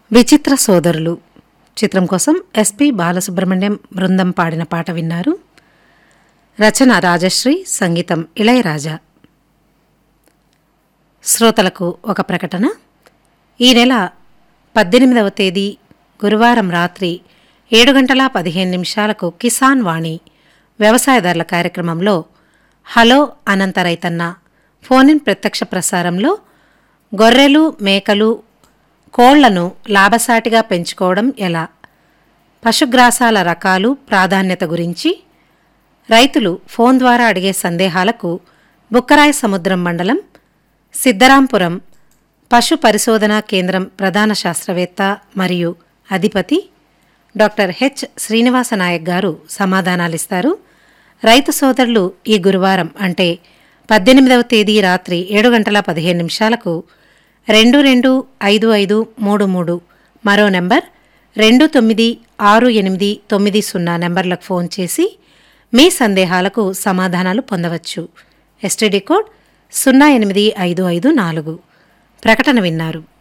విచిత్ర సోదరులు చిత్రం కోసం ఎస్పి బాలసుబ్రహ్మణ్యం బృందం పాడిన పాట విన్నారు రచన రాజశ్రీ సంగీతం ఇళయరాజా శ్రోతలకు ఒక ప్రకటన ఈ నెల పద్దెనిమిదవ తేదీ గురువారం రాత్రి ఏడు గంటల పదిహేను నిమిషాలకు కిసాన్ వాణి వ్యవసాయదారుల కార్యక్రమంలో హలో అనంత రైతన్న ఫోన్ ఇన్ ప్రత్యక్ష ప్రసారంలో గొర్రెలు మేకలు కోళ్లను లాభసాటిగా పెంచుకోవడం ఎలా పశుగ్రాసాల రకాలు ప్రాధాన్యత గురించి రైతులు ఫోన్ ద్వారా అడిగే సందేహాలకు బుక్కరాయ సముద్రం మండలం సిద్ధరాంపురం పశు పరిశోధనా కేంద్రం ప్రధాన శాస్త్రవేత్త మరియు అధిపతి డాక్టర్ హెచ్ శ్రీనివాస నాయక్ గారు సమాధానాలిస్తారు రైతు సోదరులు ఈ గురువారం అంటే పద్దెనిమిదవ తేదీ రాత్రి ఏడు గంటల పదిహేను నిమిషాలకు రెండు రెండు ఐదు ఐదు మూడు మూడు మరో నెంబర్ రెండు తొమ్మిది ఆరు ఎనిమిది తొమ్మిది సున్నా నెంబర్లకు ఫోన్ చేసి మీ సందేహాలకు సమాధానాలు పొందవచ్చు ఎస్టీడీ కోడ్ సున్నా ఎనిమిది ఐదు ఐదు నాలుగు ప్రకటన విన్నారు